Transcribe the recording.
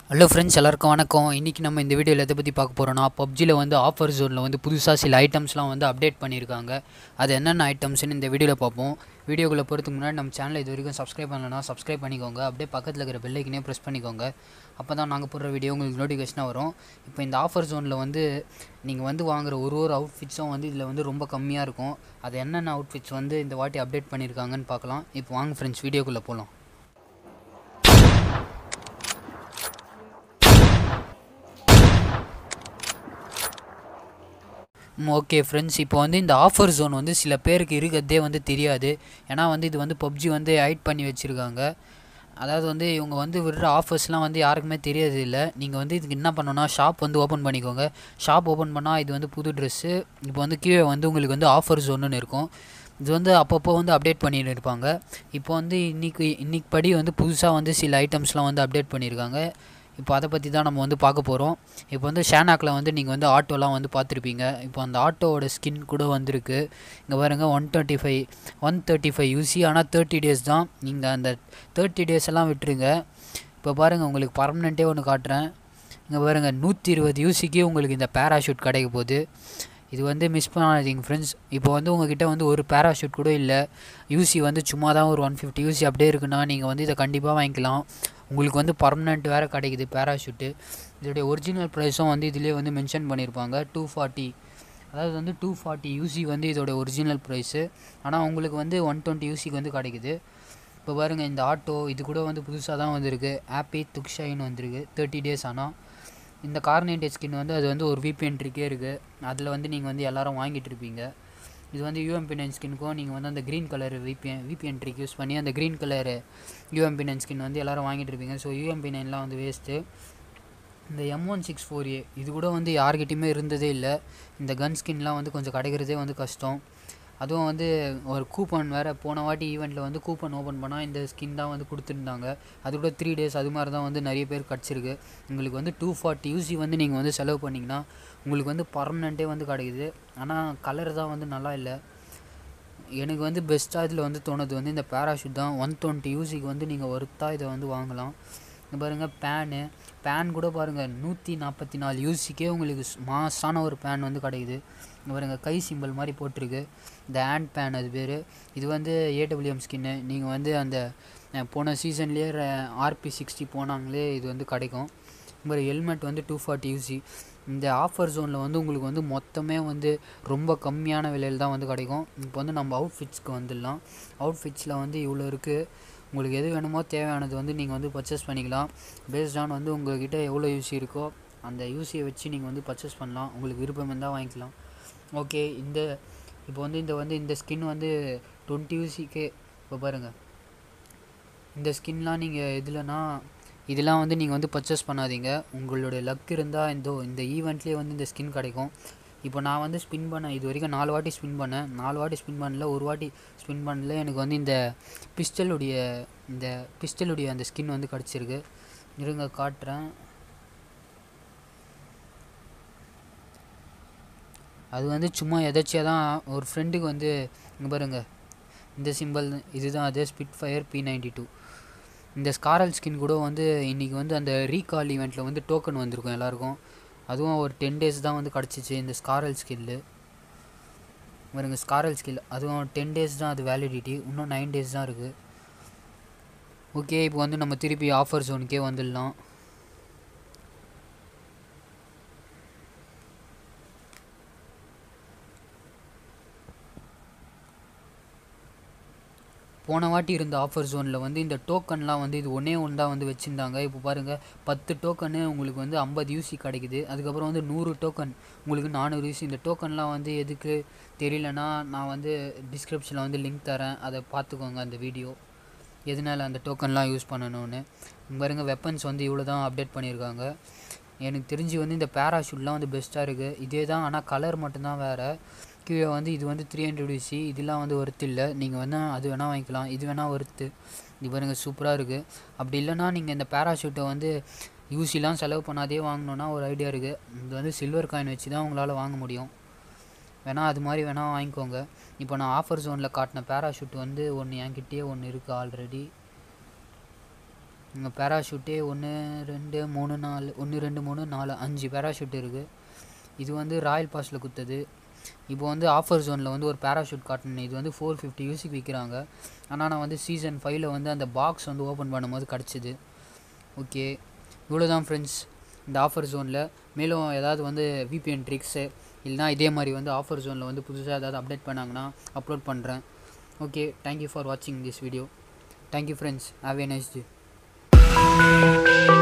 hello friends எல்லாருக்கும் வணக்கம் இன்றைக்கி நம்ம இந்த வீடியோவில் எதை பற்றி பார்க்க போகிறோம்னா பப்ஜியில் வந்து ஆஃபர் ஜோனில் வந்து புதுசாக சில ஐட்டம்ஸ்லாம் வந்து அப்டேட் பண்ணியிருக்காங்க அது என்னென்ன ஐட்டம்ஸ்னு இந்த வீடியோவில் பார்ப்போம் வீடியோக்குள்ளே போகிறதுக்கு முன்னாடி நம்ம சேனலை இது வரைக்கும் சப்ஸ்கிரைப் பண்ணலன்னா சப்ஸ்கிரைப் பண்ணிக்கோங்க அப்படியே பக்கத்தில் இருக்கிற பெல்லைக்கினே ப்ரெஸ் பண்ணிக்கோங்க அப்போ தான் நாங்கள் போடுற வீடியோ உங்களுக்கு நோட்டிஃபிகேஷனாக வரும் இப்போ இந்த ஆஃபர் ஜோனில் வந்து நீங்கள் வந்து வாங்குற ஒரு ஒரு அவுட்ஃபிட்ஸும் வந்து இதில் வந்து ரொம்ப கம்மியாக இருக்கும் அது என்னென்ன அவுட்ஃபிட்ஸ் வந்து இந்த வாட்டி அப்டேட் பண்ணியிருக்காங்கன்னு பார்க்கலாம் இப்போ வாங்க ஃப்ரெண்ட்ஸ் வீடியோக்குள்ளே போகலாம் ஓகே ஃப்ரெண்ட்ஸ் இப்போ வந்து இந்த ஆஃபர் ஜோன் வந்து சில பேருக்கு இருக்கிறதே வந்து தெரியாது ஏன்னா வந்து இது வந்து பப்ஜி வந்து ஹைட் பண்ணி வச்சுருக்காங்க அதாவது வந்து இவங்க வந்து விடுற ஆஃபர்ஸ்லாம் வந்து யாருக்குமே தெரியறது இல்லை நீங்கள் வந்து இதுக்கு என்ன பண்ணணும்னா ஷாப் வந்து ஓப்பன் பண்ணிக்கோங்க ஷாப் ஓப்பன் பண்ணால் இது வந்து புது ட்ரெஸ்ஸு இப்போ வந்து கீழே வந்து உங்களுக்கு வந்து ஆஃபர் ஜோனுன்னு இருக்கும் இது வந்து அப்பப்போ வந்து அப்டேட் பண்ணிட்டு இருப்பாங்க இப்போ வந்து இன்றைக்கி இன்றைக்கி படி வந்து புதுசாக வந்து சில ஐட்டம்ஸ்லாம் வந்து அப்டேட் பண்ணியிருக்காங்க இப்போ அதை பற்றி தான் நம்ம வந்து பார்க்க போகிறோம் இப்போ வந்து ஷேனாக்கில் வந்து நீங்கள் வந்து ஆட்டோலாம் வந்து பார்த்துருப்பீங்க இப்போ அந்த ஆட்டோவோட ஸ்கின் கூட வந்திருக்கு இங்கே பாருங்கள் one twenty five one thirty five UC ஆனால் தேர்ட்டி டேஸ் தான் நீங்கள் அந்த தேர்ட்டி டேஸ் எல்லாம் விட்டுருங்க இப்போ பாருங்கள் உங்களுக்கு பர்மனெண்ட்டே ஒன்று காட்டுறேன் இங்கே பாருங்கள் நூற்றி இருபது யூசிக்கே உங்களுக்கு இந்த பேராஷூட் கிடைக்க போகுது இது வந்து மிஸ் பண்ணாதீங்க ஃப்ரெண்ட்ஸ் இப்போ வந்து உங்ககிட்ட வந்து ஒரு பேராஷூட் கூட இல்லை யூசி வந்து சும்மா தான் ஒரு ஒன் ஃபிஃப்டி யூசி அப்படியே இருக்குன்னா நீங்கள் வந்து இதை கண்டிப்பாக வாங்கிக்கலாம் உங்களுக்கு வந்து பர்மனெண்ட் வேறு கிடைக்குது பேராஷூட்டு இதோடைய ஒரிஜினல் ப்ரைஸும் வந்து இதிலே வந்து மென்ஷன் பண்ணியிருப்பாங்க டூ ஃபார்ட்டி அதாவது வந்து டூ ஃபார்ட்டி யூசி வந்து இதோட ஒரிஜினல் ப்ரைஸு ஆனால் உங்களுக்கு வந்து ஒன் டுவெண்ட்டி யூசிக்கு வந்து கிடைக்குது இப்போ பாருங்கள் இந்த ஆட்டோ இது கூட வந்து புதுசாக தான் வந்திருக்கு ஆப்பி துக்ஷைன்னு வந்திருக்கு தேர்ட்டி டேஸ் ஆனால் இந்த கார்னேட்டட் ஸ்கின் வந்து அது வந்து ஒரு விபிஎன் ட்ரிக்கே இருக்குது அதில் வந்து நீங்கள் வந்து எல்லோரும் வாங்கிட்டு இருப்பீங்க இது வந்து யூஎம்பி நைன் ஸ்கின்னுக்கும் நீங்கள் வந்து அந்த green colour VPN VPN trick use பண்ணி அந்த green colour UMP nine skin வந்து எல்லோரும் வாங்கிட்டு இருப்பீங்க ஸோ யூஎம்பி நைன்லாம் வந்து வேஸ்ட்டு இந்த M one six four A இது கூட வந்து யார்கிட்டையுமே இருந்ததே இல்லை இந்த கன் ஸ்கின்லாம் வந்து கொஞ்சம் கிடைக்கிறதே வந்து கஷ்டம் அதுவும் வந்து ஒரு கூப்பன் வேறு போன வாட்டி ஈவெண்ட்டில் வந்து கூப்பன் ஓப்பன் பண்ணால் இந்த ஸ்கின் தான் வந்து கொடுத்துருந்தாங்க அது கூட த்ரீ டேஸ் அது மாதிரி தான் வந்து நிறைய பேர் கிடச்சிருக்கு உங்களுக்கு வந்து டூ ஃபார்ட்டி யூசி வந்து நீங்கள் வந்து செலவு பண்ணிங்கன்னா உங்களுக்கு வந்து பர்மனெண்ட்டே வந்து கிடைக்குது ஆனால் கலர் தான் வந்து நல்லா இல்லை எனக்கு வந்து பெஸ்ட்டாக இதில் வந்து தோணுது வந்து இந்த பேராஷூட் தான் ஒன் டுவெண்ட்டி யூசிக்கு வந்து நீங்கள் ஒருத்தாக இதை வந்து வாங்கலாம் இங்கே பாருங்கள் பேனு பேன் கூட பாருங்கள் நூற்றி நாற்பத்தி நாலு யூசிக்கே உங்களுக்கு மாசான ஒரு பேன் வந்து கிடைக்குது இங்கே பாருங்கள் கை சிம்பிள் மாதிரி போட்டிருக்கு இந்த ஹேண்ட் பேன் அது பேர் இது வந்து ஏடபிள்யூஎம் ஸ்கின்னு நீங்கள் வந்து அந்த போன சீசன்லேயே ஆர்பி சிக்ஸ்டி போனாங்களே இது வந்து கிடைக்கும் ஒரு ஹெல்மெட் வந்து டூ ஃபார்ட்டி யூசி இந்த ஆஃபர் ஜோனில் வந்து உங்களுக்கு வந்து மொத்தமே வந்து ரொம்ப கம்மியான விலையில் தான் வந்து கிடைக்கும் இப்போ வந்து நம்ம அவுட்ஃபிட்ஸ்க்கு வந்துடலாம் அவுட்ஃபிட்ஸில் வந்து இவ்வளோ இருக்குது உங்களுக்கு எது வேணுமோ தேவையானது வந்து நீங்கள் வந்து பர்ச்சேஸ் பண்ணிக்கலாம் பேஸ்ட் ஆன் வந்து உங்கள்கிட்ட எவ்வளோ யூசி இருக்கோ அந்த யூசியை வச்சு நீங்கள் வந்து பர்ச்சேஸ் பண்ணலாம் உங்களுக்கு விருப்பம் இருந்தால் வாங்கிக்கலாம் ஓகே இந்த இப்போ வந்து இந்த வந்து இந்த ஸ்கின் வந்து டுவெண்ட்டி யூசிக்கே இப்போ பாருங்கள் இந்த ஸ்கின்லாம் நீங்கள் எதுலனா இதெல்லாம் வந்து நீங்கள் வந்து பர்ச்சேஸ் பண்ணாதீங்க உங்களுடைய லக் இருந்தால் இந்த இந்த ஈவெண்ட்லேயே வந்து இந்த ஸ்கின் கிடைக்கும் இப்போ நான் வந்து ஸ்பின் பண்ணேன் இது வரைக்கும் நாலு வாட்டி ஸ்பின் பண்ணேன் நாலு வாட்டி ஸ்பின் பண்ணல ஒரு வாட்டி ஸ்பின் பண்ணல எனக்கு வந்து இந்த பிஸ்டலுடைய இந்த பிஸ்டலுடைய அந்த ஸ்கின் வந்து கிடச்சிருக்கு இருங்க காட்டுறேன் அது வந்து சும்மா எதாச்சியாக தான் ஒரு ஃப்ரெண்டுக்கு வந்து இங்கே பாருங்கள் இந்த சிம்பிள் இதுதான் அதே spitfire P ninety two இந்த ஸ்காரல் ஸ்கின் கூட வந்து இன்றைக்கி வந்து அந்த ரீகால் ஈவெண்ட்டில் வந்து டோக்கன் வந்திருக்கும் எல்லாருக்கும் அதுவும் ஒரு டென் டேஸ் தான் வந்து கிடச்சிச்சு இந்த ஸ்காரல் ஸ்கில்லு பாருங்க ஸ்காரல் ஸ்கில் அதுவும் டென் டேஸ் தான் அது வேலிடிட்டி இன்னும் நைன் டேஸ் தான் இருக்குது ஓகே இப்போ வந்து நம்ம திருப்பி ஆஃபர் ஜோனுக்கே வந்துடலாம் போன வாட்டி இருந்த ஆஃபர் ஜோனில் வந்து இந்த டோக்கன்லாம் வந்து இது ஒன்றே ஒன்று தான் வந்து வச்சுருந்தாங்க இப்போ பாருங்கள் பத்து டோக்கனு உங்களுக்கு வந்து ஐம்பது யூசி கிடைக்குது அதுக்கப்புறம் வந்து நூறு டோக்கன் உங்களுக்கு நானூறு யூசி இந்த டோக்கன்லாம் வந்து எதுக்கு தெரியலனா நான் வந்து டிஸ்கிரிப்ஷனில் வந்து லிங்க் தரேன் அதை பார்த்துக்கோங்க அந்த வீடியோ எதனால் அந்த டோக்கன்லாம் யூஸ் பண்ணணும்னு பாருங்கள் வெப்பன்ஸ் வந்து இவ்வளோ தான் அப்டேட் பண்ணியிருக்காங்க எனக்கு தெரிஞ்சு வந்து இந்த பேராஷூட்லாம் வந்து பெஸ்ட்டாக இருக்குது இதே தான் ஆனால் கலர் மட்டும்தான் வேறு கீழே வந்து இது வந்து த்ரீ ஹண்ட்ரட் யூசி இதெல்லாம் வந்து ஒர்த்து இல்லை நீங்கள் வந்து அது வேணால் வாங்கிக்கலாம் இது வேணால் ஒர்த்து இது பாருங்க சூப்பராக இருக்குது அப்படி இல்லைனா நீங்கள் இந்த பேராஷூட்டை வந்து யூசிலாம் செலவு பண்ணாதே வாங்கணுன்னா ஒரு ஐடியா இருக்குது இது வந்து சில்வர் காயின் வச்சு தான் உங்களால் வாங்க முடியும் வேணால் அது மாதிரி வேணால் வாங்கிக்கோங்க இப்போ நான் ஆஃபர் ஜோனில் காட்டின பேராஷூட் வந்து ஒன்று என்கிட்டயே ஒன்று இருக்குது ஆல்ரெடி இங்கே பேராஷூட்டே ஒன்று ரெண்டு மூணு நாலு ஒன்று ரெண்டு மூணு நாலு அஞ்சு பேராஷூட் இருக்குது இது வந்து ராயல் பாஸில் குத்தது இப்போ வந்து ஆஃபர் ஜோனில் வந்து ஒரு பேராஷூட் காட்டினேன் இது வந்து ஃபோர் ஃபிஃப்டி யூசிக்கு விற்கிறாங்க ஆனால் நான் வந்து சீசன் ஃபைவ்ல வந்து அந்த பாக்ஸ் வந்து ஓப்பன் பண்ணும்போது கிடச்சிது ஓகே இவ்வளோ தான் ஃப்ரெண்ட்ஸ் இந்த ஆஃபர் ஜோனில் மேலும் ஏதாவது வந்து விபிஎன் ட்ரிக்ஸு இல்லைனா இதே மாதிரி வந்து ஆஃபர் ஜோனில் வந்து புதுசாக ஏதாவது அப்டேட் பண்ணாங்கன்னா அப்லோட் பண்ணுறேன் ஓகே தேங்க்யூ ஃபார் வாட்சிங் this video thank you friends have a nice day